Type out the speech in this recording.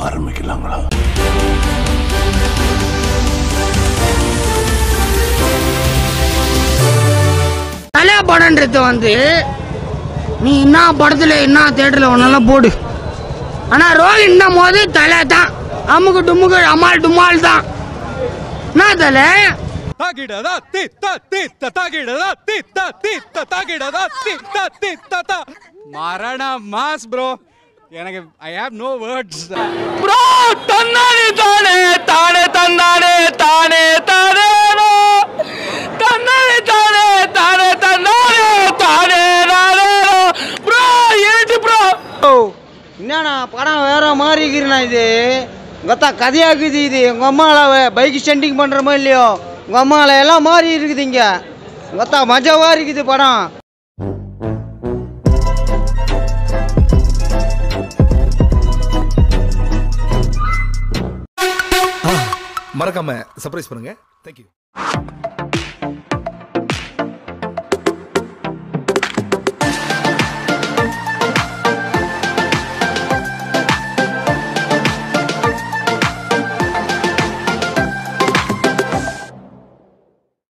ஆரம்பிக்கலாங்களா தலை படம்ன்றது வந்து நீ என்ன படத்துல என்ன தேட்டர்ல ஒன்னாலும் போடு ஆனா ரோஹின் போது தலை தான் அமுக்கு டுமுக்கு அமால் டுமால் தான் என்ன தலை தாகிடதா தித்த தித்த தாகிடதா தித்த தித்த தாகிடதா தித்த தித்த தா மரண மாஸ் ப்ரோ எனக்கு I have no words bro தன்னானே தானே தானே தன்னானே தானே தானே தன்னானே தானே தானே தன்னானே தானே நானே ப்ரோ ஏட்டு ப்ரோ என்னண்ணா படம் வேற மாதிரி இருக்குண்ணா இது கொத்தா கதையாக்குது இது உங்கள் அம்மாவில் பைக் ஸ்டண்டிங் பண்ணுறமோ இல்லையோ உங்கள் அம்மாவில் எல்லாம் மாறி இருக்குது இங்கே கொத்தா மஜாவாக இருக்குது படம் மறக்காம சர்ப்ரைஸ் பண்ணுங்க தேங்க்யூ